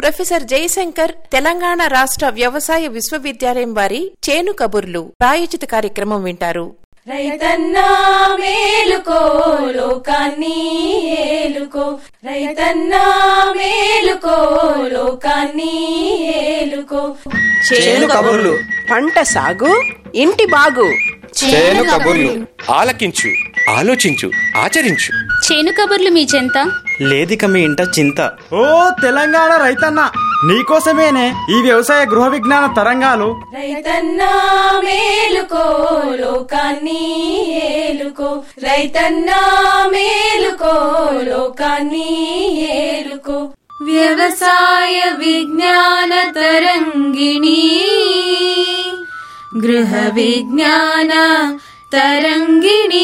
professor Jayashankar Telangana రాష్ట్ర వ్యవసాయ విశ్వవిద్యాలయం వారి చేను కబుర్లు ప్రాయోజిత కార్యక్రమం వింటారు రైతన్నా మేలుకో లోకాన్ని ఏలుకో రైతన్నా మేలుకో లోకాన్ని ఏలుకో చేను కబుర్లు పంట సాగు ఇంటి బాగు చేను కబుర్లు ఆలకించు ఆలోచించు ఆచరించు చేను కబుర్లు మీ చెంత లేదిక మీ ఇంట చింత ఓ తెలంగాణ రైతన్న నీకోసమేనే ఈ వ్యవసాయ గృహ విజ్ఞాన తరంగాలు రైతన్నా మేలుకో లోకాన్ని ఏలుకో రైతన్నా మేలుకో లోకాన్ని ఏలుకో వ్యవసాయ విజ్ఞాన తరంగిణి గృహ విజ్ఞాన తరంగిణి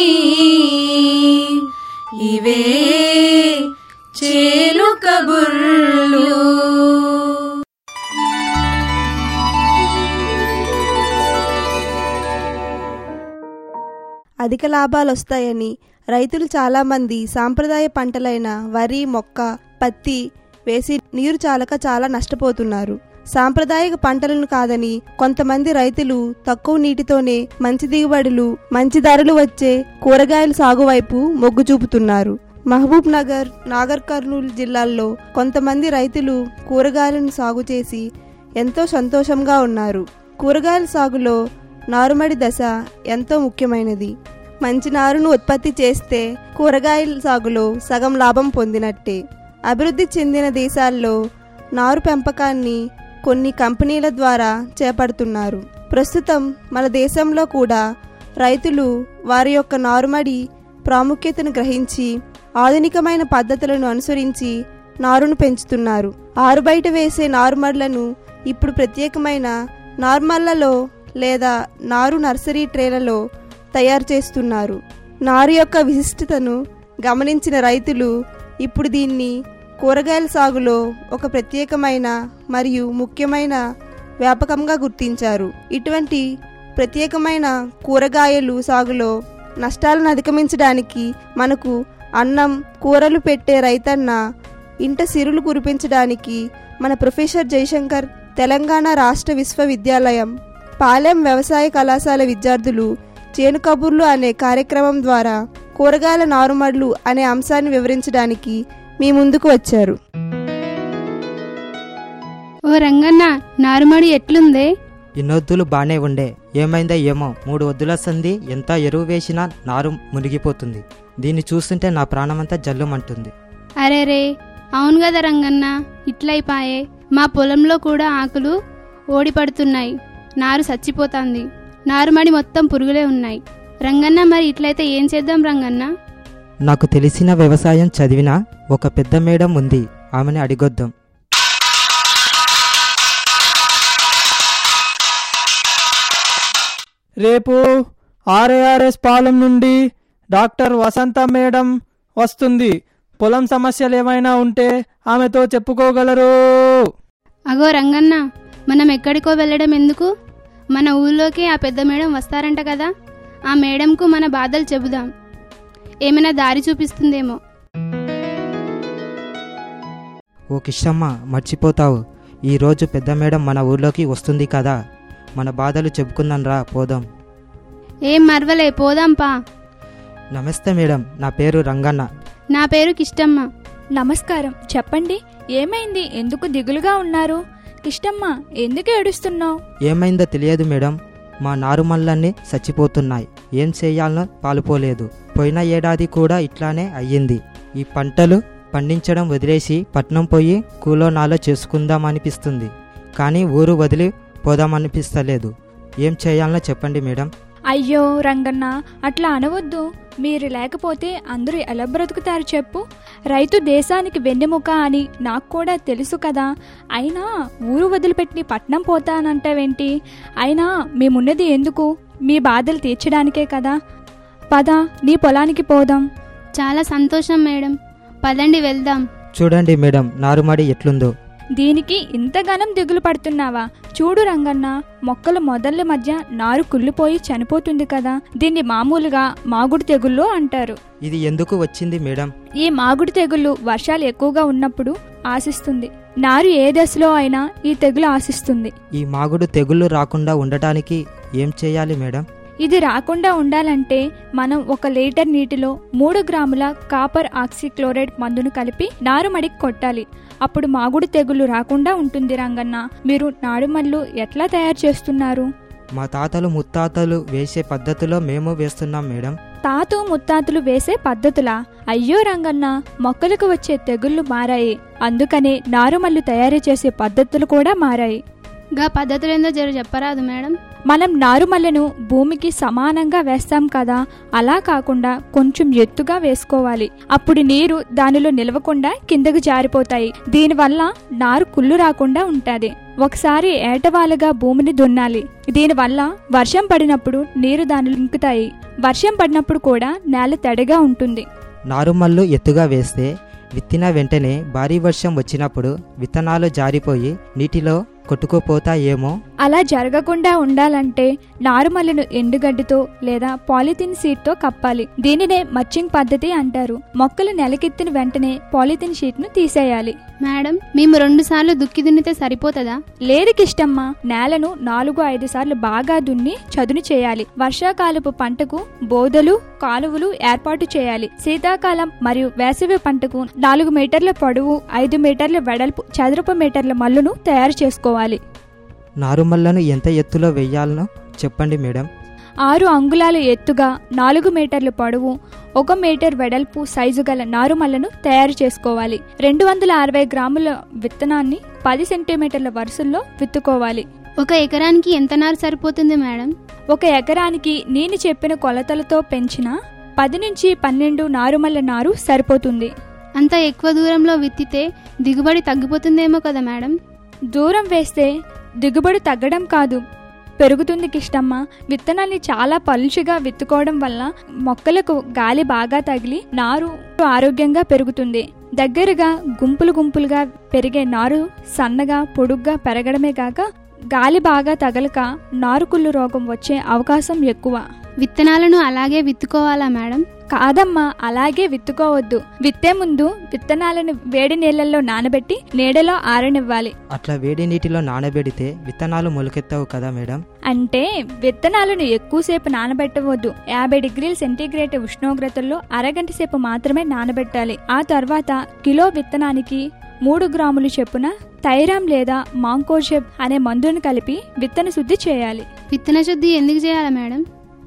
ఇవే చేలు కబుర్లు అధిక లాభాలొస్తాయని రైతులు చాలామంది సాంప్రదాయ పంటలైన వరి మొక్క పత్తి వేసి నీరు చాలక చాలా నష్టపోతున్నారు సాంప్రదాయక పంటలను కాదని కొంతమంది రైతులు తక్కువ నీటితోనే మంచి దిగుబడులు మంచి ధరలు వచ్చే కూరగాయల సాగు వైపు మొగ్గు చూపుతున్నారు మహబూబ్ నగర్ నాగర్ కర్నూలు జిల్లాల్లో కొంతమంది రైతులు కూరగాయలను సాగు చేసి ఎంతో సంతోషంగా ఉన్నారు కూరగాయల సాగులో నారుమడి దశ ఎంతో ముఖ్యమైనది మంచి నారును ఉత్పత్తి చేస్తే కూరగాయల సాగులో సగం లాభం పొందినట్టే అభివృద్ధి చెందిన దేశాల్లో నారు పెంపకాన్ని కొన్ని కంపెనీల ద్వారా చేపడుతున్నారు ప్రస్తుతం మన దేశంలో కూడా రైతులు వారి యొక్క నారుమడి ప్రాముఖ్యతను గ్రహించి ఆధునికమైన పద్ధతులను అనుసరించి నారును పెంచుతున్నారు ఆరుబయట వేసే నారుమడ్లను ఇప్పుడు ప్రత్యేకమైన నార్మల్లలో లేదా నారు నర్సరీ ట్రేలలో తయారు చేస్తున్నారు నారు యొక్క విశిష్టతను గమనించిన రైతులు ఇప్పుడు దీన్ని కూరగాయల సాగులో ఒక ప్రత్యేకమైన మరియు ముఖ్యమైన వ్యాపకంగా గుర్తించారు ఇటువంటి ప్రత్యేకమైన కూరగాయలు సాగులో నష్టాలను అధిగమించడానికి మనకు అన్నం కూరలు పెట్టే రైతన్న ఇంట సిరులు కురిపించడానికి మన ప్రొఫెసర్ జయశంకర్ తెలంగాణ రాష్ట్ర విశ్వవిద్యాలయం పాలెం వ్యవసాయ కళాశాల విద్యార్థులు చేను కబుర్లు అనే కార్యక్రమం ద్వారా కూరగాయల నారుమడ్లు అనే అంశాన్ని వివరించడానికి మీ ముందుకు వచ్చారు ఓ రంగన్న నారుమడి ఎట్లుందే ఇన్నొద్దులు బానే ఉండే ఏమైందో ఏమో మూడు వద్దుల సంధి ఎంత ఎరువు వేసినా నారు మునిగిపోతుంది దీన్ని చూస్తుంటే నా ప్రాణమంతా జల్లుమంటుంది అరే రే అవును కదా రంగన్న ఇట్లయిపాయే మా పొలంలో కూడా ఆకులు ఓడిపడుతున్నాయి నారు చచ్చిపోతాంది నారుమడి మొత్తం పురుగులే ఉన్నాయి రంగన్న మరి ఇట్లయితే ఏం చేద్దాం రంగన్న నాకు తెలిసిన వ్యవసాయం చదివిన ఒక పెద్ద మేడం ఉంది ఆమెని అడిగొద్దాం రేపు ఆర్ఏఆర్ఎస్ పాలెం నుండి డాక్టర్ వసంత మేడం వస్తుంది పొలం సమస్యలు ఏమైనా ఉంటే ఆమెతో చెప్పుకోగలరు అగో రంగన్న మనం ఎక్కడికో వెళ్ళడం ఎందుకు మన ఊళ్ళోకి ఆ పెద్ద మేడం వస్తారంట కదా ఆ మేడంకు మన బాధలు చెబుదాం ఏమైనా దారి చూపిస్తుందేమో ఓ కిష్టమ్మ మర్చిపోతావు ఈరోజు పెద్ద మేడం మన ఊర్లోకి వస్తుంది కదా మన బాధలు చెప్పుకుందాం రా పోదాం ఏం మర్వలే పోదాంపా నమస్తే మేడం నా పేరు రంగన్న నా పేరు కిష్టమ్మ నమస్కారం చెప్పండి ఏమైంది ఎందుకు దిగులుగా ఉన్నారు కిష్టమ్మ ఎందుకు ఏడుస్తున్నావు ఏమైందో తెలియదు మేడం మా నారుమల్లన్నీ చచ్చిపోతున్నాయి ఏం చేయాలనో పాలుపోలేదు పోయిన ఏడాది కూడా ఇట్లానే అయ్యింది ఈ పంటలు పండించడం వదిలేసి పట్నం పోయి కూలో నాలో చేసుకుందామనిపిస్తుంది కానీ ఊరు వదిలి పోదామనిపిస్తలేదు ఏం చేయాలనో చెప్పండి మేడం అయ్యో రంగన్న అట్లా అనవద్దు మీరు లేకపోతే అందరూ ఎలా బ్రతుకుతారు చెప్పు రైతు దేశానికి వెన్నెముక అని నాకు కూడా తెలుసు కదా అయినా ఊరు వదిలిపెట్టి పట్నం పోతానంటావేంటి అయినా మేమున్నది ఎందుకు మీ బాధలు తీర్చడానికే కదా పద నీ పొలానికి పోదాం చాలా సంతోషం మేడం పదండి వెళ్దాం చూడండి మేడం నారుమడి ఎట్లుందో దీనికి ఇంతగానం దిగులు పడుతున్నావా చూడు రంగన్న మొక్కల మొదళ్ళ మధ్య నారు కుళ్ళిపోయి చనిపోతుంది కదా దీన్ని మామూలుగా మాగుడు తెగుళ్ళు అంటారు ఇది ఎందుకు వచ్చింది మేడం ఈ మాగుడు తెగుళ్ళు వర్షాలు ఎక్కువగా ఉన్నప్పుడు ఆశిస్తుంది నారు ఏ దశలో అయినా ఈ తెగులు ఆశిస్తుంది ఈ మాగుడు తెగుళ్ళు రాకుండా ఉండటానికి ఏం చేయాలి మేడం ఇది రాకుండా ఉండాలంటే మనం ఒక లీటర్ నీటిలో మూడు గ్రాముల కాపర్ ఆక్సిక్లోరైడ్ మందును కలిపి నారుమడికి కొట్టాలి అప్పుడు మాగుడు తెగులు రాకుండా ఉంటుంది రంగన్న మీరు నారుమల్లు ఎట్లా తయారు చేస్తున్నారు మా తాతలు ముత్తాతలు వేసే పద్ధతిలో మేము వేస్తున్నాం మేడం తాతు ముత్తాతలు వేసే పద్ధతులా అయ్యో రంగన్న మొక్కలకు వచ్చే తెగుళ్ళు మారాయి అందుకనే నారుమల్లు తయారు చేసే పద్ధతులు కూడా మారాయి గా పద్ధతులేందో జర చెప్పరాదు మేడం మనం నారుమల్లను భూమికి సమానంగా వేస్తాం కదా అలా కాకుండా కొంచెం ఎత్తుగా వేసుకోవాలి అప్పుడు నీరు దానిలో నిలవకుండా కిందకు జారిపోతాయి దీనివల్ల నారు కుళ్ళు రాకుండా ఉంటాది ఒకసారి ఏటవాలుగా భూమిని దున్నాలి దీనివల్ల వర్షం పడినప్పుడు నీరు దానిలో ఇంకుతాయి వర్షం పడినప్పుడు కూడా నేల తడిగా ఉంటుంది నారుమల్లు ఎత్తుగా వేస్తే విత్తిన వెంటనే భారీ వర్షం వచ్చినప్పుడు విత్తనాలు జారిపోయి నీటిలో కొట్టుకుపోతాయేమో అలా జరగకుండా ఉండాలంటే నారుమల్లను ఎండుగడ్డితో లేదా పాలిథిన్ షీట్తో కప్పాలి దీనినే మచ్చింగ్ పద్ధతి అంటారు మొక్కలు నెలకెత్తిన వెంటనే పాలిథిన్ షీట్ను తీసేయాలి మేడం మేము రెండు సార్లు దుక్కి దున్నితే సరిపోతుందా లేదికిష్టమ్మా నేలను నాలుగు ఐదు సార్లు బాగా దున్ని చదును చేయాలి వర్షాకాలపు పంటకు బోదలు కాలువలు ఏర్పాటు చేయాలి శీతాకాలం మరియు వేసవి పంటకు నాలుగు మీటర్ల పొడవు ఐదు మీటర్ల వెడల్పు చదరపు మీటర్ల మల్లును తయారు చేసుకోవాలి నారుమల్లను ఎంత ఎత్తులో వేయాలనో చెప్పండి మేడం ఆరు అంగుళాల ఎత్తుగా నాలుగు మీటర్ల పొడవు ఒక మీటర్ వెడల్పు సైజు గల నారుమల్లను తయారు చేసుకోవాలి రెండు వందల అరవై గ్రాముల విత్తనాన్ని పది సెంటీమీటర్ల వరుసల్లో విత్తుకోవాలి ఒక ఎకరానికి ఎంత నారు సరిపోతుంది మేడం ఒక ఎకరానికి నేను చెప్పిన కొలతలతో పెంచిన పది నుంచి పన్నెండు నారుమల్ల నారు సరిపోతుంది అంత ఎక్కువ దూరంలో విత్తితే దిగుబడి తగ్గిపోతుందేమో కదా మేడం దూరం వేస్తే దిగుబడి తగ్గడం కాదు పెరుగుతుంది కిష్టమ్మ విత్తనాన్ని చాలా పలుచగా విత్తుకోవడం వల్ల మొక్కలకు గాలి బాగా తగిలి నారు ఆరోగ్యంగా పెరుగుతుంది దగ్గరగా గుంపులు గుంపులుగా పెరిగే నారు సన్నగా పొడుగ్గా పెరగడమే కాక గాలి బాగా తగలక నారుకుళ్ళు రోగం వచ్చే అవకాశం ఎక్కువ విత్తనాలను అలాగే విత్తుకోవాలా మేడం కాదమ్మా అలాగే విత్తుకోవద్దు విత్తే ముందు విత్తనాలను వేడి నీళ్ళల్లో నానబెట్టి నీడలో ఆరనివ్వాలి అట్లా వేడి నీటిలో నానబెడితే విత్తనాలు మొలకెత్తవు కదా మేడం అంటే విత్తనాలను ఎక్కువసేపు నానబెట్టవద్దు యాభై డిగ్రీల సెంటీగ్రేడ్ ఉష్ణోగ్రతల్లో అరగంట సేపు మాత్రమే నానబెట్టాలి ఆ తర్వాత కిలో విత్తనానికి మూడు గ్రాములు చొప్పున థైరామ్ లేదా మాంకోషెప్ అనే మందును కలిపి విత్తన శుద్ధి చేయాలి విత్తన శుద్ధి ఎందుకు చేయాలా మేడం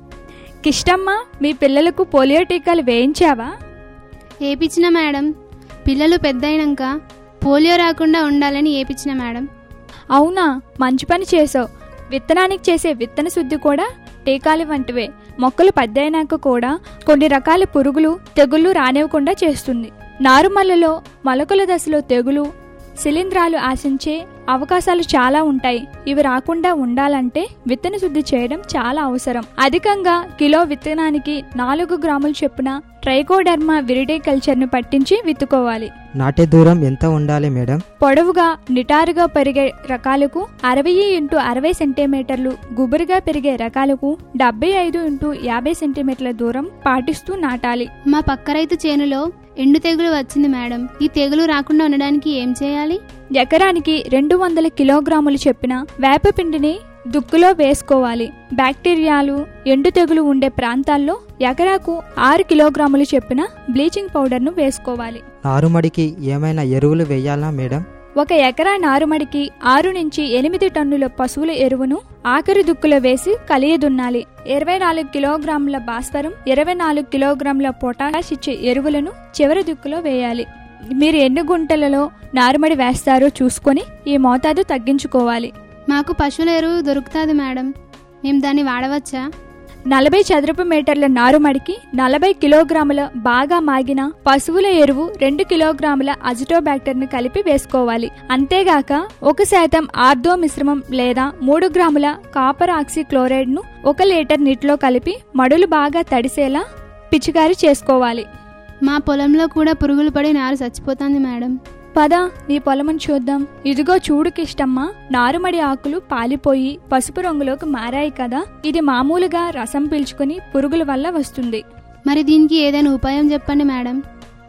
కిష్టమ్మ మీ పిల్లలకు పోలియో టీకాలు వేయించావా ఏపిచ్చిన మేడం పిల్లలు పెద్దయినాక పోలియో రాకుండా ఉండాలని ఏపిచ్చిన మేడం అవునా మంచి పని చేసావు విత్తనానికి చేసే విత్తన శుద్ధి కూడా టీకాలు వంటివే మొక్కలు పెద్దయినాక కూడా కొన్ని రకాల పురుగులు తెగుళ్ళు రానివ్వకుండా చేస్తుంది నారుమల్లలో మొలకల దశలో తెగులు శిలీంధ్రాలు ఆశించే అవకాశాలు చాలా ఉంటాయి ఇవి రాకుండా ఉండాలంటే విత్తన శుద్ధి చేయడం చాలా అవసరం అధికంగా కిలో విత్తనానికి నాలుగు గ్రాముల చొప్పున ట్రైకోడర్మా విరిడే కల్చర్ను పట్టించి విత్తుకోవాలి నాటే దూరం ఎంత ఉండాలి మేడం పొడవుగా నిటారుగా పెరిగే రకాలకు అరవై ఇంటూ అరవై సెంటీమీటర్లు గుబురుగా పెరిగే రకాలకు డెబ్బై ఐదు ఇంటూ యాభై సెంటీమీటర్ల దూరం పాటిస్తూ నాటాలి మా పక్క రైతు చేనులో ఎండు తెగులు వచ్చింది మేడం ఈ తెగులు రాకుండా ఉండడానికి ఏం చేయాలి ఎకరానికి రెండు వందల కిలోగ్రాములు చెప్పిన వేపపిండిని దుక్కులో వేసుకోవాలి బ్యాక్టీరియాలు ఎండు తెగులు ఉండే ప్రాంతాల్లో ఎకరాకు ఆరు కిలోగ్రాములు చెప్పిన బ్లీచింగ్ పౌడర్ను వేసుకోవాలి నారుమడికి ఏమైనా ఎరువులు వేయాలా మేడం ఒక ఎకరా నారుమడికి ఆరు నుంచి ఎనిమిది టన్నుల పశువుల ఎరువును ఆఖరి దుక్కులో వేసి కలియదున్నాలి ఇరవై నాలుగు కిలోగ్రాముల భాస్వరం ఇరవై నాలుగు కిలోగ్రాముల పొటాష్ ఇచ్చే ఎరువులను చివరి దుక్కులో వేయాలి మీరు ఎన్ని గుంటలలో నారుమడి వేస్తారో చూసుకొని ఈ మోతాదు తగ్గించుకోవాలి మాకు పశువుల ఎరువు దొరుకుతుంది మేడం మేము దాన్ని వాడవచ్చా నలభై చదరపు మీటర్ల నారుమడికి నలభై కిలోగ్రాముల బాగా మాగిన పశువుల ఎరువు రెండు కిలోగ్రాముల అజిటోబ్యాక్టర్ను కలిపి వేసుకోవాలి అంతేగాక ఒక శాతం ఆర్దో మిశ్రమం లేదా మూడు గ్రాముల కాపర్ ఆక్సీ క్లోరైడ్ను ఒక లీటర్ నీటిలో కలిపి మడులు బాగా తడిసేలా పిచికారీ చేసుకోవాలి మా పొలంలో కూడా పురుగులు పడి నారు చచ్చిపోతుంది మేడం పద నీ పొలమును చూద్దాం ఇదిగో చూడుకిష్టమ్మా నారుమడి ఆకులు పాలిపోయి పసుపు రంగులోకి మారాయి కదా ఇది మామూలుగా రసం పీల్చుకుని పురుగుల వల్ల వస్తుంది మరి దీనికి ఏదైనా ఉపాయం చెప్పండి మేడం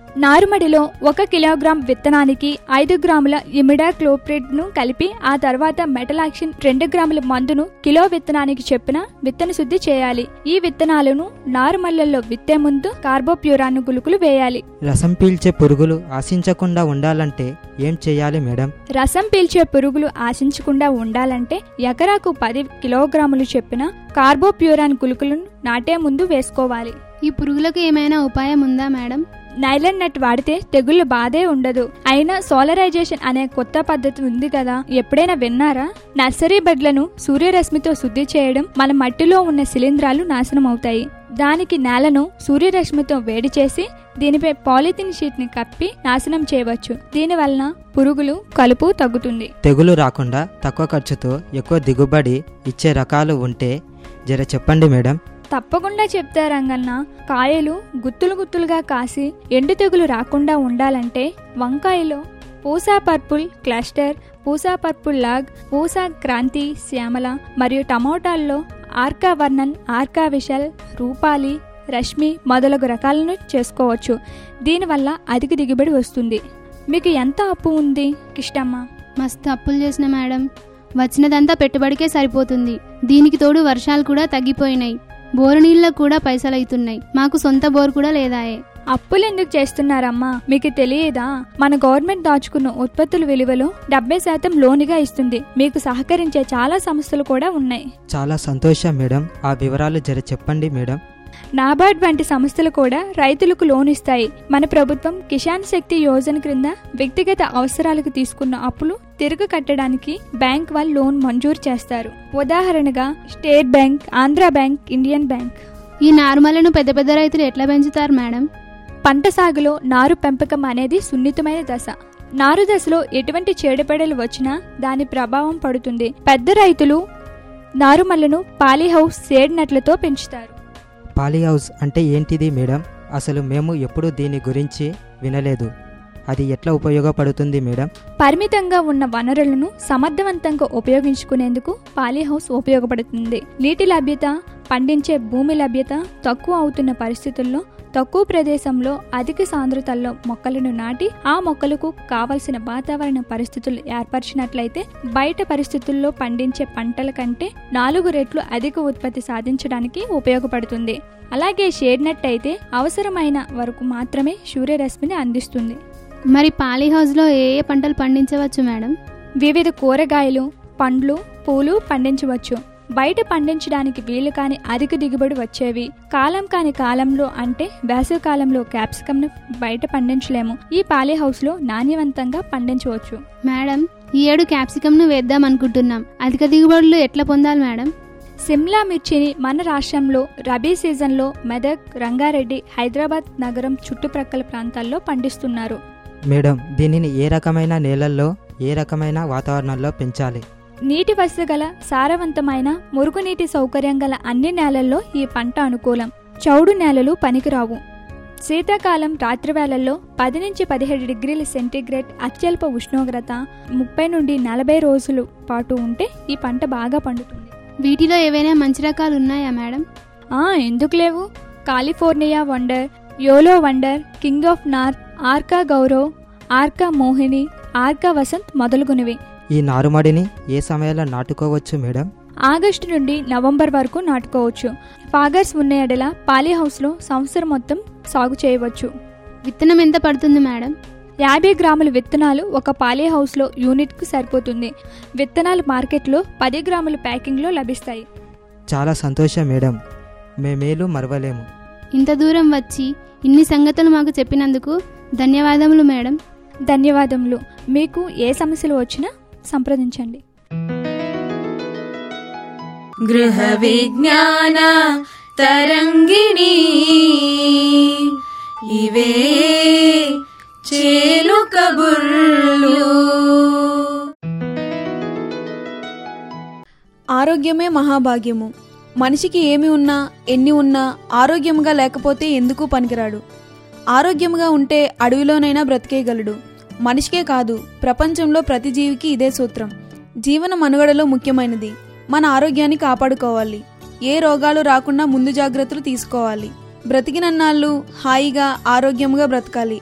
నారుమడిలో ఒక కిలోగ్రామ్ విత్తనానికి ఐదు గ్రాముల ఇమిడాక్లోప్రిడ్ ను కలిపి ఆ తర్వాత మెటలాక్సిన్ రెండు గ్రాముల మందును కిలో విత్తనానికి చెప్పున విత్తన శుద్ధి చేయాలి ఈ విత్తనాలను నారుమల్లల్లో విత్తే ముందు కార్బోప్యూరాన్ గుళుకులు వేయాలి రసం పీల్చే పురుగులు ఆశించకుండా ఉండాలంటే ఏం చేయాలి మేడం రసం పీల్చే పురుగులు ఆశించకుండా ఉండాలంటే ఎకరాకు పది కిలోగ్రాములు చెప్పిన కార్బోప్యూరాన్ గుళుకులను నాటే ముందు వేసుకోవాలి ఈ పురుగులకు ఏమైనా ఉపాయం ఉందా మేడం నైలన్ నెట్ వాడితే తెగుళ్ళు బాధే ఉండదు అయినా సోలరైజేషన్ అనే కొత్త పద్ధతి ఉంది కదా ఎప్పుడైనా విన్నారా నర్సరీ బెడ్లను సూర్యరశ్మితో శుద్ధి చేయడం మన మట్టిలో ఉన్న శిలీంధ్రాలు నాశనం అవుతాయి దానికి నేలను సూర్యరశ్మితో వేడి చేసి దీనిపై పాలిథిన్ షీట్ ని కప్పి నాశనం చేయవచ్చు దీని వలన పురుగులు కలుపు తగ్గుతుంది తెగులు రాకుండా తక్కువ ఖర్చుతో ఎక్కువ దిగుబడి ఇచ్చే రకాలు ఉంటే జర చెప్పండి మేడం తప్పకుండా చెప్తా రంగన్న కాయలు గుత్తులు గుత్తులుగా కాసి ఎండు తెగులు రాకుండా ఉండాలంటే వంకాయలో Pusa purple cluster Pusa purple long Pusa Kranti Shyamala మరియు టమోటాల్లో ఆర్కా వర్ణన్ ఆర్కా విశల్ రూపాలి రష్మి మొదలగు రకాలను చేసుకోవచ్చు దీనివల్ల అధిక దిగుబడి వస్తుంది మీకు ఎంత అప్పు ఉంది కిష్టమ్మ మస్తు అప్పులు చేసిన మేడం వచ్చినదంతా పెట్టుబడికే సరిపోతుంది దీనికి తోడు వర్షాలు కూడా తగ్గిపోయినాయి బోరు నీళ్ళకు కూడా పైసలు అవుతున్నాయి మాకు సొంత బోర్ కూడా లేదాయే అప్పులు ఎందుకు చేస్తున్నారమ్మా మీకు తెలియదా మన గవర్నమెంట్ దాచుకున్న ఉత్పత్తుల విలువలో డెబ్బై శాతం లోనుగా ఇస్తుంది మీకు సహకరించే చాలా సంస్థలు కూడా ఉన్నాయి చాలా సంతోషం మేడం ఆ వివరాలు జర చెప్పండి మేడం నాబార్డ్ వంటి సంస్థలు కూడా రైతులకు లోన్ ఇస్తాయి మన ప్రభుత్వం కిసాన్ శక్తి యోజన క్రింద వ్యక్తిగత అవసరాలకు తీసుకున్న అప్పులు తిరిగి కట్టడానికి బ్యాంక్ వాళ్ళు లోన్ మంజూరు చేస్తారు ఉదాహరణగా State Bank Andhra Bank Indian Bank ఈ నార్మలను పెద్ద పెద్ద రైతులు ఎట్లా పెంచుతారు మేడం పంట సాగులో నారు పెంపకం అనేది సున్నితమైన దశ నారు దశలో ఎటువంటి చీడపీడలు వచ్చినా దాని ప్రభావం పడుతుంది పెద్ద రైతులు నారుమల్లను పాలీహౌస్ సేడ్ నెట్లతో పెంచుతారు పాలీ హౌస్ అంటే ఏంటిది మేడం అసలు మేము ఎప్పుడూ దీని గురించి వినలేదు అది ఎట్లా ఉపయోగపడుతుంది మేడం పరిమితంగా ఉన్న వనరులను సమర్థవంతంగా ఉపయోగించుకునేందుకు పాలీహౌస్ ఉపయోగపడుతుంది నీటి లభ్యత పండించే భూమి లభ్యత తక్కువ అవుతున్న పరిస్థితుల్లో తక్కువ ప్రదేశంలో అధిక సాంద్రతల్లో మొక్కలను నాటి ఆ మొక్కలకు కావలసిన వాతావరణ పరిస్థితులు ఏర్పరిచినట్లయితే బయట పరిస్థితుల్లో పండించే పంటల కంటే నాలుగు రెట్లు అధిక ఉత్పత్తి సాధించడానికి ఉపయోగపడుతుంది అలాగే షేడ్ నెట్ అయితే అవసరమైన వరకు మాత్రమే సూర్యరశ్మిని అందిస్తుంది మరి పాలీ హౌస్లో ఏ ఏ పంటలు పండించవచ్చు మేడం వివిధ కూరగాయలు పండ్లు పూలు పండించవచ్చు బయట పండించడానికి వీలు కాని అధిక దిగుబడి వచ్చేవి కాలం కాని కాలంలో అంటే వేసవి కాలంలో క్యాప్సికమ్ ను బయట పండించలేము ఈ పాలీ హౌస్ లో నాణ్యవంతంగా పండించవచ్చు మేడం ఈ ఏడు క్యాప్సికమ్ను వేద్దాం అనుకుంటున్నాం అధిక దిగుబడులు ఎట్లా పొందాలి మేడం సిమ్లా మిర్చిని మన రాష్ట్రంలో రబీ సీజన్లో మెదక్ రంగారెడ్డి హైదరాబాద్ నగరం చుట్టుప్రక్కల ప్రాంతాల్లో పండిస్తున్నారు మేడం దీనిని ఏ రకమైన నేలల్లో ఏ రకమైన వాతావరణంలో పెంచాలి నీటి వసతి గల సారవంతమైన మురుగునీటి సౌకర్యం గల అన్ని నేలల్లో ఈ పంట అనుకూలం చౌడు నేలలు పనికిరావు శీతాకాలం రాత్రివేళల్లో పది నుంచి పదిహేడు డిగ్రీల సెంటీగ్రేడ్ అత్యల్ప ఉష్ణోగ్రత ముప్పై నుండి నలభై రోజుల పాటు ఉంటే ఈ పంట బాగా పండుతుంది వీటిలో ఏవైనా మంచి రకాలు ఉన్నాయా మేడం ఆ ఎందుకు లేవు California wonder yolo wonder king of north Arka Gaurav Arka Mohini Arka Vasant మొదలుగునవి ఈ నారుమడిని ఏ సమయంలో నాటుకోవచ్చు మేడం ఆగస్టు నుండి నవంబర్ వరకు నాటుకోవచ్చు ఫాగర్స్ ఉన్న ఎడల పాలీ హౌస్లో సంవత్సరం మొత్తం సాగు చేయవచ్చు విత్తనం ఎంత పడుతుంది మేడం యాభై గ్రాముల విత్తనాలు ఒక పాలీ హౌస్లో యూనిట్కు సరిపోతుంది విత్తనాలు మార్కెట్లో పది గ్రాముల ప్యాకింగ్లో లభిస్తాయి చాలా సంతోషం మేడం మేమేలు మరవలేము ఇంత దూరం వచ్చి ఇన్ని సంగతులు మాకు చెప్పినందుకు ధన్యవాదములు మేడం ధన్యవాదములు మీకు ఏ సమస్యలు వచ్చినా సంప్రదించండి గృహ విజ్ఞాన తరంగిణి ఇవే చేలు కబుర్లు ఆరోగ్యమే మహాభాగ్యము మనిషికి ఏమి ఉన్నా ఎన్ని ఉన్నా ఆరోగ్యంగా లేకపోతే ఎందుకు పనికిరాడు ఆరోగ్యంగా ఉంటే అడవిలోనైనా బ్రతికేయగలడు మనిషికే కాదు ప్రపంచంలో ప్రతి జీవికి ఇదే సూత్రం జీవన మనుగడలో ముఖ్యమైనది మన ఆరోగ్యాన్ని కాపాడుకోవాలి ఏ రోగాలు రాకుండా ముందు జాగ్రత్తలు తీసుకోవాలి బ్రతికినన్నాళ్ళు హాయిగా ఆరోగ్యంగా బ్రతకాలి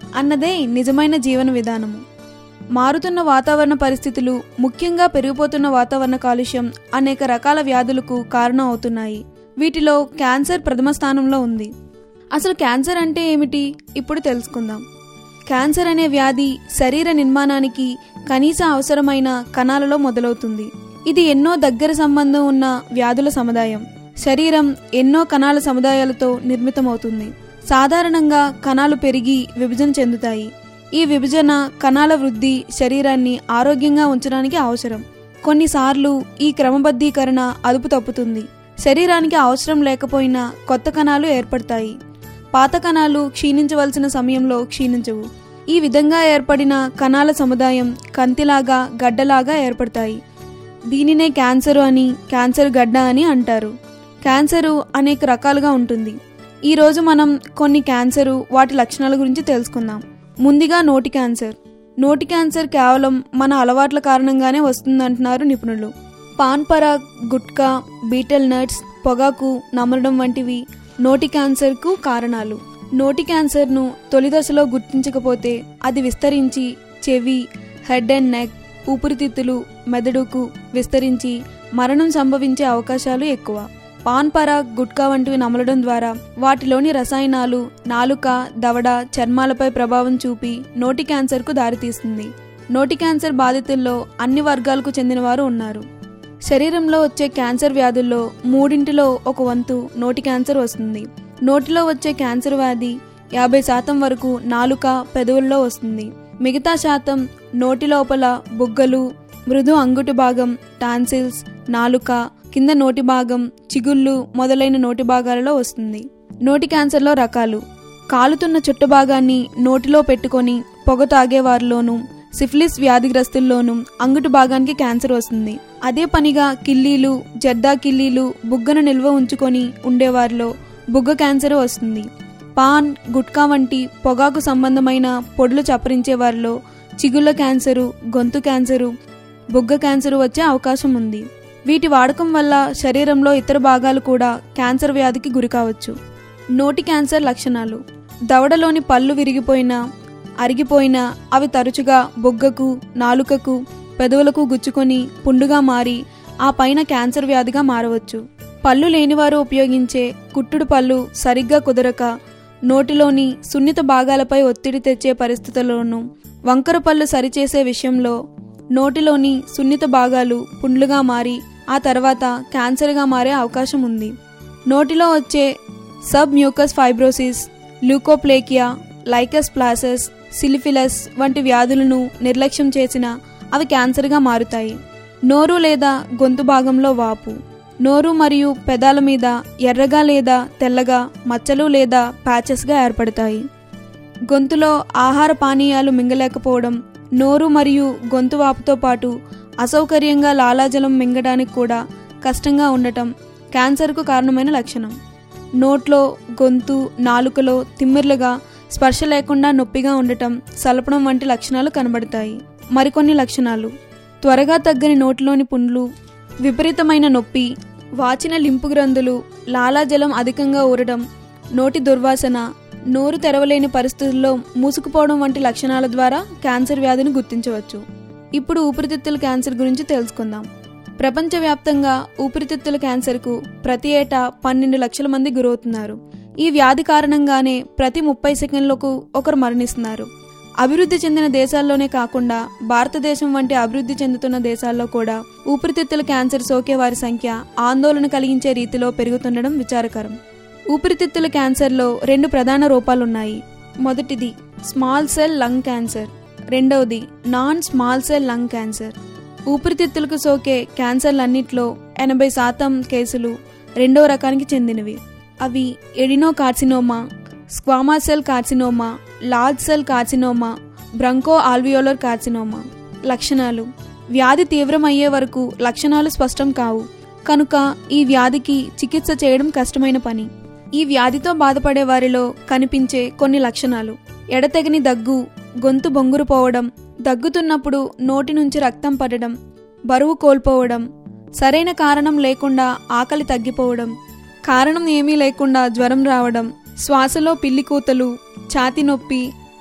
అన్నదే నిజమైన జీవన విధానము మారుతున్న వాతావరణ పరిస్థితులు ముఖ్యంగా పెరిగిపోతున్న వాతావరణ కాలుష్యం అనేక రకాల వ్యాధులకు కారణం అవుతున్నాయి వీటిలో క్యాన్సర్ ప్రథమ స్థానంలో ఉంది అసలు క్యాన్సర్ అంటే ఏమిటి ఇప్పుడు తెలుసుకుందాం క్యాన్సర్ అనే వ్యాధి శరీర నిర్మాణానికి కనీస అవసరమైన కణాలలో మొదలవుతుంది ఇది ఎన్నో దగ్గర సంబంధం ఉన్న వ్యాధుల సముదాయం శరీరం ఎన్నో కణాల సముదాయాలతో నిర్మితమవుతుంది సాధారణంగా కణాలు పెరిగి విభజన చెందుతాయి ఈ విభజన కణాల వృద్ధి శరీరాన్ని ఆరోగ్యంగా ఉంచడానికి అవసరం కొన్నిసార్లు ఈ క్రమబద్ధీకరణ అదుపు తప్పుతుంది శరీరానికి అవసరం లేకపోయినా కొత్త కణాలు ఏర్పడతాయి పాత కణాలు క్షీణించవలసిన సమయంలో క్షీణించవు ఈ విధంగా ఏర్పడిన కణాల సముదాయం కంతిలాగా గడ్డలాగా ఏర్పడతాయి దీనినే క్యాన్సరు అని క్యాన్సర్ గడ్డ అని అంటారు క్యాన్సరు అనేక రకాలుగా ఉంటుంది ఈరోజు మనం కొన్ని క్యాన్సరు వాటి లక్షణాల గురించి తెలుసుకుందాం ముందుగా నోటి క్యాన్సర్ నోటి క్యాన్సర్ కేవలం మన అలవాట్ల కారణంగానే వస్తుందంటున్నారు నిపుణులు పాన్ పరాగ్ గుట్కా బీటల్ నట్స్ పొగాకు నమలడం వంటివి నోటి క్యాన్సర్కు కారణాలు నోటి క్యాన్సర్ను తొలి దశలో గుర్తించకపోతే అది విస్తరించి చెవి హెడ్ అండ్ నెక్ ఊపిరితిత్తులు మెదడుకు విస్తరించి మరణం సంభవించే అవకాశాలు ఎక్కువ పాన్ పరాగ్ గుట్కా వంటివి నమలడం ద్వారా వాటిలోని రసాయనాలు నాలుక దవడ చర్మాలపై ప్రభావం చూపి నోటి క్యాన్సర్కు దారితీస్తుంది నోటి క్యాన్సర్ బాధితుల్లో అన్ని వర్గాలకు చెందినవారు ఉన్నారు శరీరంలో వచ్చే క్యాన్సర్ వ్యాధుల్లో మూడింటిలో ఒక వంతు నోటి క్యాన్సర్ వస్తుంది నోటిలో వచ్చే క్యాన్సర్ వ్యాధి యాభై శాతం వరకు నాలుక పెదవుల్లో వస్తుంది మిగతా శాతం నోటి లోపల బుగ్గలు మృదు అంగుటి భాగం టాన్సిల్స్ నాలుక కింద నోటి భాగం చిగుళ్ళు మొదలైన నోటి భాగాలలో వస్తుంది నోటి క్యాన్సర్లో రకాలు కాలుతున్న చుట్ట భాగాన్ని నోటిలో పెట్టుకొని పొగ తాగేవారిలోనూ సిఫిలిస్ వ్యాధిగ్రస్తుల్లోనూ అంగుటి భాగానికి క్యాన్సర్ వస్తుంది అదే పనిగా కిల్లీలు జర్దా కిల్లీలు బుగ్గను నిల్వ ఉంచుకొని ఉండేవారిలో బుగ్గ క్యాన్సర్ వస్తుంది పాన్ గుట్కా వంటి పొగాకు సంబంధమైన పొడులు చప్పరించే వారిలో చిగుళ్ళ క్యాన్సరు గొంతు క్యాన్సరు బుగ్గ క్యాన్సరు వచ్చే అవకాశం ఉంది వీటి వాడకం వల్ల శరీరంలో ఇతర భాగాలు కూడా క్యాన్సర్ వ్యాధికి గురికావచ్చు నోటి క్యాన్సర్ లక్షణాలు దవడలోని పళ్ళు విరిగిపోయినా అరిగిపోయినా అవి తరచుగా బొగ్గకు నాలుకకు పెదవులకు గుచ్చుకొని పుండుగా మారి ఆ పైన క్యాన్సర్ వ్యాధిగా మారవచ్చు పళ్ళు లేనివారు ఉపయోగించే కుట్టుడు పళ్ళు సరిగ్గా కుదరక నోటిలోని సున్నిత భాగాలపై ఒత్తిడి తెచ్చే పరిస్థితుల్లోనూ వంకర పళ్ళు సరిచేసే విషయంలో నోటిలోని సున్నిత భాగాలు పుండ్లుగా మారి ఆ తర్వాత క్యాన్సర్గా మారే అవకాశం ఉంది నోటిలో వచ్చే సబ్ మ్యూకస్ ఫైబ్రోసిస్ ల్యూకోప్లేకియా లైకస్ ప్లాసస్ సిలిఫిలస్ వంటి వ్యాధులను నిర్లక్ష్యం చేసిన అవి క్యాన్సర్గా మారుతాయి నోరు లేదా గొంతు భాగంలో వాపు నోరు మరియు పెదాల మీద ఎర్రగా లేదా తెల్లగా మచ్చలు లేదా ప్యాచెస్గా ఏర్పడతాయి గొంతులో ఆహార పానీయాలు మింగలేకపోవడం నోరు మరియు గొంతు వాపుతో పాటు అసౌకర్యంగా లాలాజలం మింగడానికి కూడా కష్టంగా ఉండటం క్యాన్సర్కు కారణమైన లక్షణం నోట్లో గొంతు నాలుకలో తిమ్మిర్లుగా స్పర్శ లేకుండా నొప్పిగా ఉండటం సలపడం వంటి లక్షణాలు కనబడతాయి మరికొన్ని లక్షణాలు త్వరగా తగ్గని నోటిలోని పుండ్లు విపరీతమైన నొప్పి వాచిన లింపు గ్రంథులు లాలాజలం అధికంగా ఊరడం నోటి దుర్వాసన నోరు తెరవలేని పరిస్థితుల్లో మూసుకుపోవడం వంటి లక్షణాల ద్వారా క్యాన్సర్ వ్యాధిని గుర్తించవచ్చు ఇప్పుడు ఊపిరితిత్తుల క్యాన్సర్ గురించి తెలుసుకుందాం ప్రపంచవ్యాప్తంగా ఊపిరితిత్తుల క్యాన్సర్కు ప్రతి ఏటా పన్నెండు లక్షల మంది గురవుతున్నారు ఈ వ్యాధి కారణంగానే ప్రతి ముప్పై సెకండ్లకు ఒకరు మరణిస్తున్నారు అభివృద్ధి చెందిన దేశాల్లోనే కాకుండా భారతదేశం వంటి అభివృద్ధి చెందుతున్న దేశాల్లో కూడా ఊపిరితిత్తుల క్యాన్సర్ సోకే వారి సంఖ్య ఆందోళన కలిగించే రీతిలో పెరుగుతుండడం విచారకరం ఊపిరితిత్తుల క్యాన్సర్లో రెండు ప్రధాన రూపాలున్నాయి మొదటిది స్మాల్ సెల్ లంగ్ క్యాన్సర్ రెండవది non small cell lung cancer ఊపిరితిత్తులకు సోకే క్యాన్సర్లన్నిట్లో ఎనభై శాతం కేసులు రెండో రకానికి చెందినవి అవి adenocarcinoma squamous cell carcinoma large cell carcinoma bronchoalveolar carcinoma లక్షణాలు వ్యాధి తీవ్రమయ్యే వరకు లక్షణాలు స్పష్టం కావు కనుక ఈ వ్యాధికి చికిత్స చేయడం కష్టమైన పని ఈ వ్యాధితో బాధపడే వారిలో కనిపించే కొన్ని లక్షణాలు ఎడతెగని దగ్గు గొంతు బొంగురు పోవడం దగ్గుతున్నప్పుడు నోటి నుంచి రక్తం పడడం బరువు కోల్పోవడం సరైన కారణం లేకుండా ఆకలి తగ్గిపోవడం కారణం ఏమీ లేకుండా జ్వరం రావడం శ్వాసలో పిల్లి కూతలు ఛాతి నొప్పి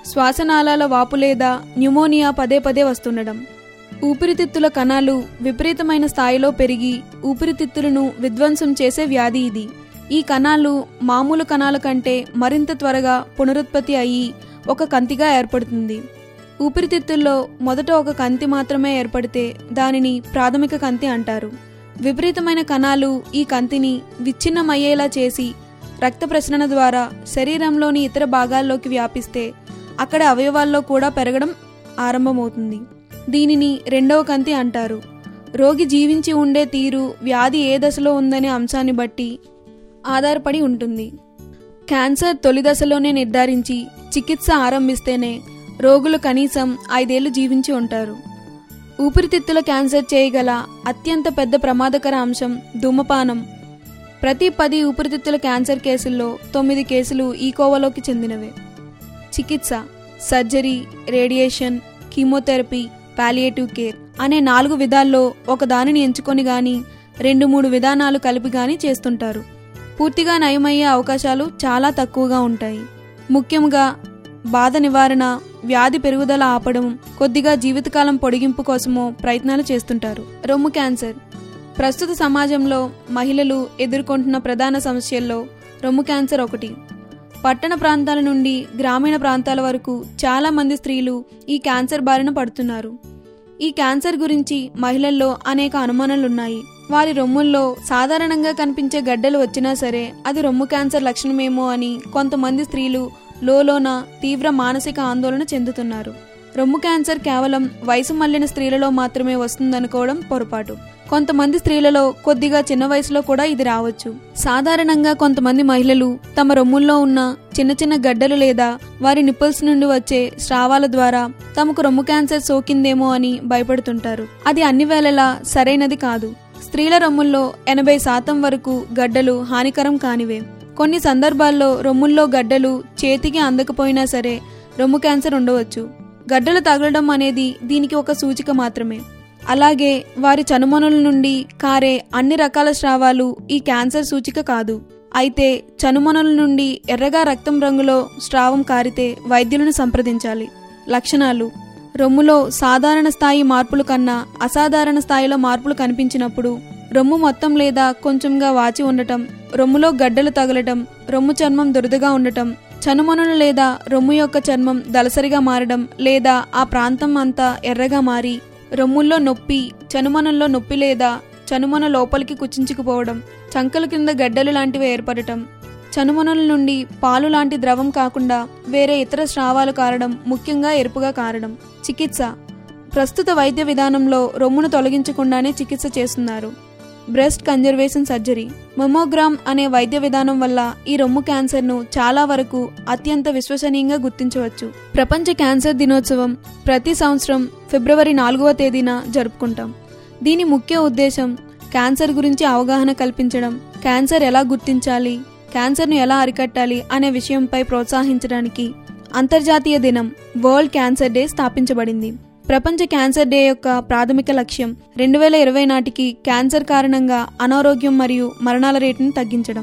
శ్వాసనాళాల వాపు లేదా న్యూమోనియా పదే పదే వస్తుండడం ఊపిరితిత్తుల కణాలు విపరీతమైన స్థాయిలో పెరిగి ఊపిరితిత్తులను విధ్వంసం చేసే వ్యాధి ఇది ఈ కణాలు మామూలు కణాల కంటే మరింత త్వరగా పునరుత్పత్తి అయ్యి ఒక కంతిగా ఏర్పడుతుంది ఊపిరితిత్తుల్లో మొదట ఒక కంతి మాత్రమే ఏర్పడితే దానిని ప్రాథమిక కంతి అంటారు విపరీతమైన కణాలు ఈ కంతిని విచ్ఛిన్నమయ్యేలా చేసి రక్త ప్రసరణ ద్వారా శరీరంలోని ఇతర భాగాల్లోకి వ్యాపిస్తే అక్కడ అవయవాల్లో కూడా పెరగడం ఆరంభమవుతుంది దీనిని రెండవ కంతి అంటారు రోగి జీవించి ఉండే తీరు వ్యాధి ఏ దశలో ఉందనే అంశాన్ని బట్టి ఆధారపడి ఉంటుంది క్యాన్సర్ తొలి దశలోనే నిర్ధారించి చికిత్స ఆరంభిస్తేనే రోగులు కనీసం ఐదేళ్లు జీవించి ఉంటారు ఊపిరితిత్తుల క్యాన్సర్ చేయగల అత్యంత పెద్ద ప్రమాదకర అంశం ధూమపానం ప్రతి పది ఊపిరితిత్తుల క్యాన్సర్ కేసుల్లో తొమ్మిది కేసులు ఈ కోవలోకి చెందినవే చికిత్స surgery radiation chemotherapy palliative care అనే నాలుగు విధాల్లో ఒక దానిని ఎంచుకొని గాని రెండు మూడు విధానాలు కలిపి గాని చేస్తుంటారు పూర్తిగా నయమయ్యే అవకాశాలు చాలా తక్కువగా ఉంటాయి ముఖ్యంగా బాధ నివారణ వ్యాధి పెరుగుదల ఆపడం కొద్దిగా జీవితకాలం పొడిగింపు కోసమో ప్రయత్నాలు చేస్తుంటారు రొమ్ము క్యాన్సర్ ప్రస్తుత సమాజంలో మహిళలు ఎదుర్కొంటున్న ప్రధాన సమస్యల్లో రొమ్ము క్యాన్సర్ ఒకటి పట్టణ ప్రాంతాల నుండి గ్రామీణ ప్రాంతాల వరకు చాలా మంది స్త్రీలు ఈ క్యాన్సర్ బారిన పడుతున్నారు ఈ క్యాన్సర్ గురించి మహిళల్లో అనేక అనుమానాలున్నాయి వారి రొమ్ముల్లో సాధారణంగా కనిపించే గడ్డలు వచ్చినా సరే అది రొమ్ము క్యాన్సర్ లక్షణమేమో అని కొంతమంది స్త్రీలు లోలోన తీవ్ర మానసిక ఆందోళన చెందుతున్నారు రొమ్ము క్యాన్సర్ కేవలం వయసు మళ్లిన స్త్రీలలో మాత్రమే వస్తుందనుకోవడం పొరపాటు కొంతమంది స్త్రీలలో కొద్దిగా చిన్న వయసులో కూడా ఇది రావచ్చు సాధారణంగా కొంతమంది మహిళలు తమ రొమ్ముల్లో ఉన్న చిన్న చిన్న గడ్డలు లేదా వారి నిప్పుల్స్ నుండి వచ్చే స్రావాల ద్వారా తమకు రొమ్ము క్యాన్సర్ సోకిందేమో అని భయపడుతుంటారు అది అన్ని వేళలా సరైనది కాదు స్త్రీల రొమ్ముల్లో ఎనభై శాతం వరకు గడ్డలు హానికరం కానివే కొన్ని సందర్భాల్లో రొమ్ముల్లో గడ్డలు చేతికి అందకపోయినా సరే రొమ్ము క్యాన్సర్ ఉండవచ్చు గడ్డలు తగలడం అనేది దీనికి ఒక సూచిక మాత్రమే అలాగే వారి చనుమొనల నుండి కారే అన్ని రకాల స్రావాలు ఈ క్యాన్సర్ సూచిక కాదు అయితే చనుమొనల నుండి ఎర్రగా రక్తం రంగులో స్రావం కారితే వైద్యులను సంప్రదించాలి లక్షణాలు రొమ్ములో సాధారణ స్థాయి మార్పుల కన్నా అసాధారణ స్థాయిలో మార్పులు కనిపించినప్పుడు రొమ్ము మొత్తం లేదా కొంచెంగా వాచి ఉండటం రొమ్ములో గడ్డలు తగలటం రొమ్ము చర్మం దురదగా ఉండటం చనుమొనలు లేదా రొమ్ము యొక్క చర్మం దలసరిగా మారడం లేదా ఆ ప్రాంతం అంతా ఎర్రగా మారి రొమ్ముల్లో నొప్పి చనుమొనల్లో నొప్పి లేదా చనుమొన లోపలికి కుచించుకుపోవడం చంకల కింద గడ్డలు లాంటివి ఏర్పడటం చనుమొనల నుండి పాలు లాంటి ద్రవం కాకుండా వేరే ఇతర స్రావాలు కారడం ముఖ్యంగా ఎరుపుగా కారడం చికిత్స ప్రస్తుత వైద్య విధానంలో రొమ్మును తొలగించకుండానే చికిత్స చేస్తున్నారు బ్రెస్ట్ కన్జర్వేషన్ సర్జరీ మొమోగ్రామ్ అనే వైద్య విధానం వల్ల ఈ రొమ్ము క్యాన్సర్ను చాలా వరకు అత్యంత విశ్వసనీయంగా గుర్తించవచ్చు ప్రపంచ క్యాన్సర్ దినోత్సవం ప్రతి సంవత్సరం ఫిబ్రవరి నాలుగవ తేదీన జరుపుకుంటాం దీని ముఖ్య ఉద్దేశం క్యాన్సర్ గురించి అవగాహన కల్పించడం క్యాన్సర్ ఎలా గుర్తించాలి క్యాన్సర్ను ఎలా అరికట్టాలి అనే విషయంపై ప్రోత్సహించడానికి అంతర్జాతీయ దినం వరల్డ్ క్యాన్సర్ డే స్థాపించబడింది ప్రపంచ క్యాన్సర్ డే యొక్క ప్రాథమిక లక్ష్యం రెండు వేల ఇరవై నాటికి క్యాన్సర్ కారణంగా అనారోగ్యం మరియు మరణాల రేటును తగ్గించడం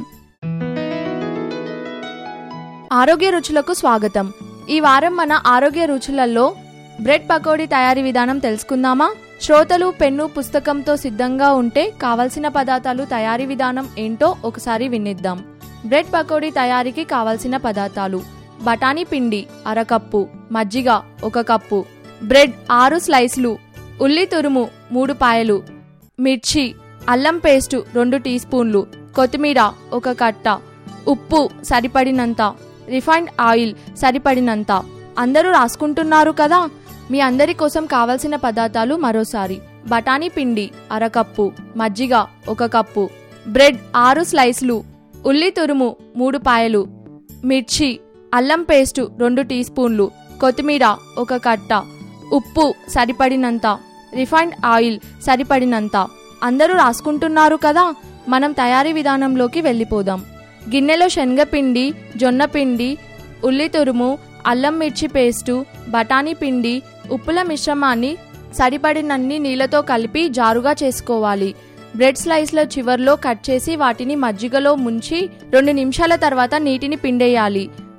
ఆరోగ్య రుచులకు స్వాగతం ఈ వారం మన ఆరోగ్య రుచులలో బ్రెడ్ పకోడీ తయారీ విధానం తెలుసుకుందామా శ్రోతలు పెన్ను పుస్తకంతో సిద్ధంగా ఉంటే కావలసిన పదార్థాలు తయారీ విధానం ఏంటో ఒకసారి వినిద్దాం బ్రెడ్ పకోడీ తయారీకి కావలసిన పదార్థాలు బఠానీ పిండి అరకప్పు మజ్జిగ ఒక కప్పు బ్రెడ్ ఆరు స్లైస్లు ఉల్లి తురుము మూడు పాయలు మిర్చి అల్లం పేస్టు రెండు టీ స్పూన్లు కొత్తిమీర ఒక కట్ట ఉప్పు సరిపడినంత రిఫైండ్ ఆయిల్ సరిపడినంత అందరూ రాసుకుంటున్నారు కదా మీ అందరి కోసం కావలసిన పదార్థాలు మరోసారి బఠానీ పిండి అరకప్పు మజ్జిగ ఒక కప్పు బ్రెడ్ ఆరు స్లైస్లు ఉల్లి తురుము మూడు పాయలు మిర్చి అల్లం పేస్టు రెండు టీ స్పూన్లు కొత్తిమీర ఒక కట్ట ఉప్పు సరిపడినంత రిఫైండ్ ఆయిల్ సరిపడినంత అందరూ రాసుకుంటున్నారు కదా మనం తయారీ విధానంలోకి వెళ్ళిపోదాం గిన్నెలో శనగపిండి జొన్నపిండి ఉల్లి తురుము అల్లం మిర్చి పేస్టు బఠానీ పిండి ఉప్పుల మిశ్రమాన్ని సరిపడినన్ని నీళ్లతో కలిపి జారుగా చేసుకోవాలి బ్రెడ్ స్లైస్ల చివర్లో కట్ చేసి వాటిని మజ్జిగలో ముంచి రెండు నిమిషాల తర్వాత నీటిని పిండేయాలి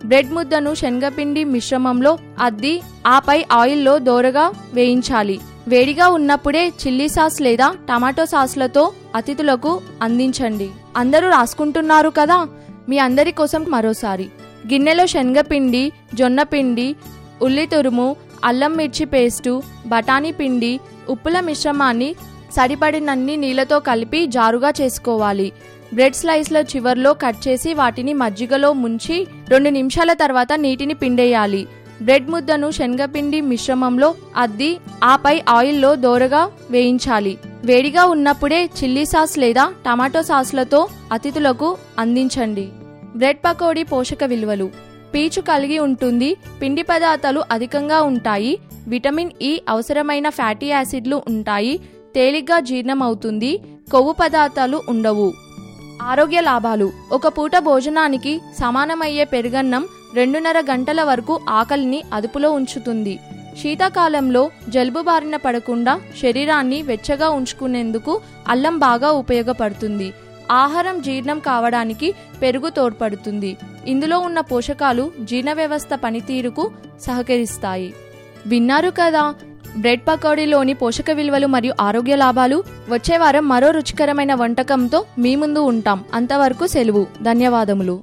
బ్రెడ్ ముద్దను శనగపిండి మిశ్రమంలో అద్ది ఆపై ఆయిల్లో దోరగా వేయించాలి వేడిగా ఉన్నప్పుడే చిల్లీ సాస్ లేదా టమాటో సాస్లతో అతిథులకు అందించండి అందరూ రాసుకుంటున్నారు కదా మీ అందరి కోసం మరోసారి గిన్నెలో శనగపిండి జొన్నపిండి ఉల్లి తురుము అల్లం మిర్చి పేస్టు బఠానీ పిండి ఉప్పుల మిశ్రమాన్ని సరిపడినన్ని నీళ్లతో కలిపి జారుగా చేసుకోవాలి బ్రెడ్ స్లైస్ల చివర్లో కట్ చేసి వాటిని మజ్జిగలో ముంచి రెండు నిమిషాల తర్వాత నీటిని పిండేయాలి బ్రెడ్ ముద్దను శనగపిండి మిశ్రమంలో అద్ది ఆపై ఆయిల్లో దోరగా వేయించాలి వేడిగా ఉన్నప్పుడే చిల్లీ సాస్ లేదా టమాటో సాస్లతో అతిథులకు అందించండి బ్రెడ్ పకోడీ పోషక విలువలు పీచు కలిగి ఉంటుంది పిండి పదార్థాలు అధికంగా ఉంటాయి విటమిన్ ఇ అవసరమైన ఫ్యాటీ యాసిడ్లు ఉంటాయి తేలిగ్గా జీర్ణమవుతుంది కొవ్వు పదార్థాలు ఉండవు ఆరోగ్య లాభాలు ఒక పూట భోజనానికి సమానమయ్యే పెరుగన్నం రెండున్నర గంటల వరకు ఆకలిని అదుపులో ఉంచుతుంది శీతాకాలంలో జలుబు బారిన పడకుండా శరీరాన్ని వెచ్చగా ఉంచుకునేందుకు అల్లం బాగా ఉపయోగపడుతుంది ఆహారం జీర్ణం కావడానికి పెరుగు తోడ్పడుతుంది ఇందులో ఉన్న పోషకాలు జీర్ణ వ్యవస్థ పనితీరుకు సహకరిస్తాయి విన్నారు కదా బ్రెడ్ పకోడీలోని పోషక విలువలు మరియు ఆరోగ్య లాభాలు వచ్చే వారం మరో రుచికరమైన వంటకంతో మీ ముందు ఉంటాం అంతవరకు సెలవు ధన్యవాదములు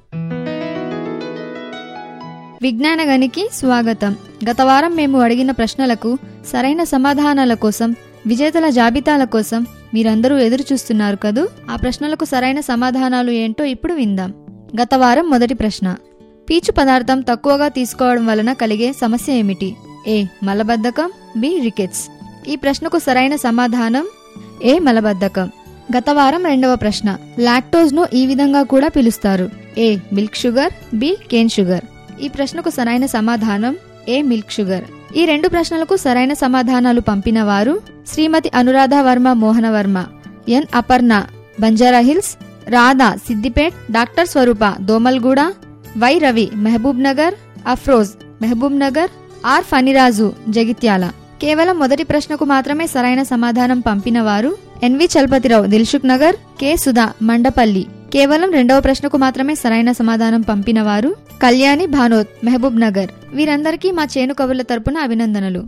విజ్ఞానగనికి స్వాగతం గత వారం మేము అడిగిన ప్రశ్నలకు సరైన సమాధానాల కోసం విజేతల జాబితాల కోసం మీరందరూ ఎదురు చూస్తున్నారు కదూ ఆ ప్రశ్నలకు సరైన సమాధానాలు ఏంటో ఇప్పుడు విందాం గత వారం మొదటి ప్రశ్న పీచు పదార్థం తక్కువగా తీసుకోవడం వలన కలిగే సమస్య ఏమిటి ఏ మలబద్ధకం బి రికెట్స్ ఈ ప్రశ్నకు సరైన సమాధానం ఏ మలబద్ధకం గత వారం రెండవ ప్రశ్న లాక్టోజ్ ను ఈ విధంగా కూడా పిలుస్తారు A milk sugar B cane sugar ఈ ప్రశ్నకు సరైన సమాధానం ఏ మిల్క్ షుగర్ ఈ రెండు ప్రశ్నలకు సరైన సమాధానాలు పంపిన వారు Shrimati Anuradha Varma Mohana Varma N Aparna Banjara Hills Radha Siddipet doctor Swarupa Domalguda Y Ravi Mahabubnagar Afroz Mahabubnagar R Phaniraju Jagtial కేవలం మొదటి ప్రశ్నకు మాత్రమే సరైన సమాధానం పంపిన వారు N V Chalapathirao Dilsukhnagar K Sudha Mandapalli కేవలం రెండవ ప్రశ్నకు మాత్రమే సరైన సమాధానం పంపిన వారు కళ్యాణి భానోత్ మహబూబ్ నగర్ వీరందరికీ మా చేను కబుర్ల తరపున అభినందనలు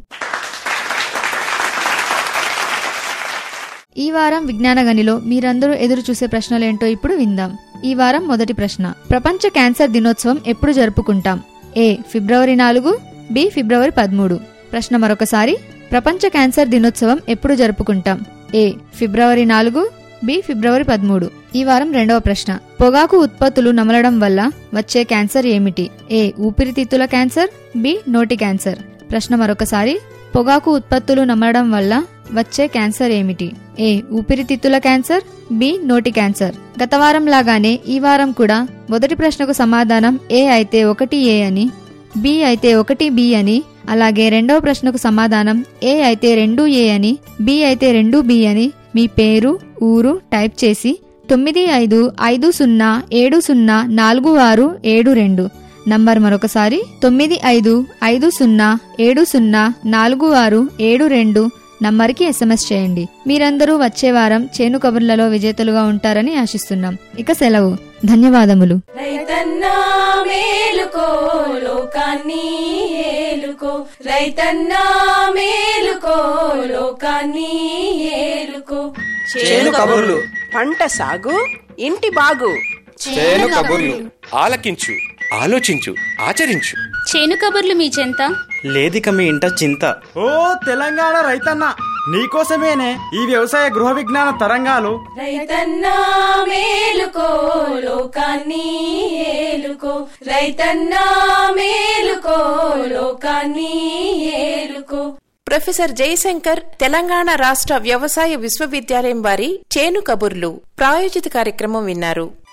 ఈ వారం విజ్ఞాన గనిలో మీరందరూ ఎదురు చూసే ప్రశ్నలేంటో ఇప్పుడు విందాం ఈ వారం మొదటి ప్రశ్న ప్రపంచ క్యాన్సర్ దినోత్సవం ఎప్పుడు జరుపుకుంటాం ఏ ఫిబ్రవరి నాలుగు బి ఫిబ్రవరి పదమూడు ప్రశ్న మరొకసారి ప్రపంచ క్యాన్సర్ దినోత్సవం ఎప్పుడు జరుపుకుంటాం ఏ ఫిబ్రవరి నాలుగు బి ఫిబ్రవరి పదమూడు ఈ వారం రెండవ ప్రశ్న పొగాకు ఉత్పత్తులు నమలడం వల్ల వచ్చే క్యాన్సర్ ఏమిటి ఏ ఊపిరితిత్తుల క్యాన్సర్ బి నోటి క్యాన్సర్ ప్రశ్న మరొకసారి పొగాకు ఉత్పత్తులు నమలడం వల్ల వచ్చే క్యాన్సర్ ఏమిటి ఏ ఊపిరితిత్తుల క్యాన్సర్ బి నోటి క్యాన్సర్ గత వారం లాగానే ఈ వారం కూడా మొదటి ప్రశ్నకు సమాధానం ఏ అయితే ఒకటి ఏ అని బి అయితే ఒకటి బి అని అలాగే రెండవ ప్రశ్నకు సమాధానం ఏ అయితే రెండు ఏ అని బి అయితే రెండు బి అని మీ పేరు ఊరు టైప్ చేసి తొమ్మిది ఐదు ఐదు సున్నా ఏడు సున్నా నాలుగు ఆరు ఏడు రెండు నంబర్ మరొకసారి తొమ్మిది ఐదు ఐదు సున్నా ఏడు సున్నా నాలుగు ఆరు ఏడు రెండు నంబర్కి ఎస్ఎంఎస్ చేయండి మీరందరూ వచ్చే వారం చేను కబుర్లలో విజేతలుగా ఉంటారని ఆశిస్తున్నాం ఇక సెలవు ధన్యవాదములు రైతన్నా మేలుకో లోకాన్ని ఏలుకో రైతన్నా మేలుకో లోకాన్ని ఏలుకో చేను కబుర్లు పంట సాగు ఇంటి బాగు చేను కబుర్లు ఆలకించు ఆలోచించు ఆచరించు చేను కబుర్లు మీ చెంత లేదిక మీ ఇంట చింత ఓ తెలంగాణ రైతన్న నీకోసమేనే ఈ వ్యవసాయ గృహ విజ్ఞాన తరంగాలు రైతన్నా మేలుకో లోకాన్ని ఏలుకో రైతన్నా మేలుకో లోకాన్ని ఏలుకో ప్రొఫెసర్ జయశంకర్ తెలంగాణ రాష్ట్ర వ్యవసాయ విశ్వవిద్యాలయం వారి చేను కబుర్లు ప్రాయోజిత కార్యక్రమం విన్నారు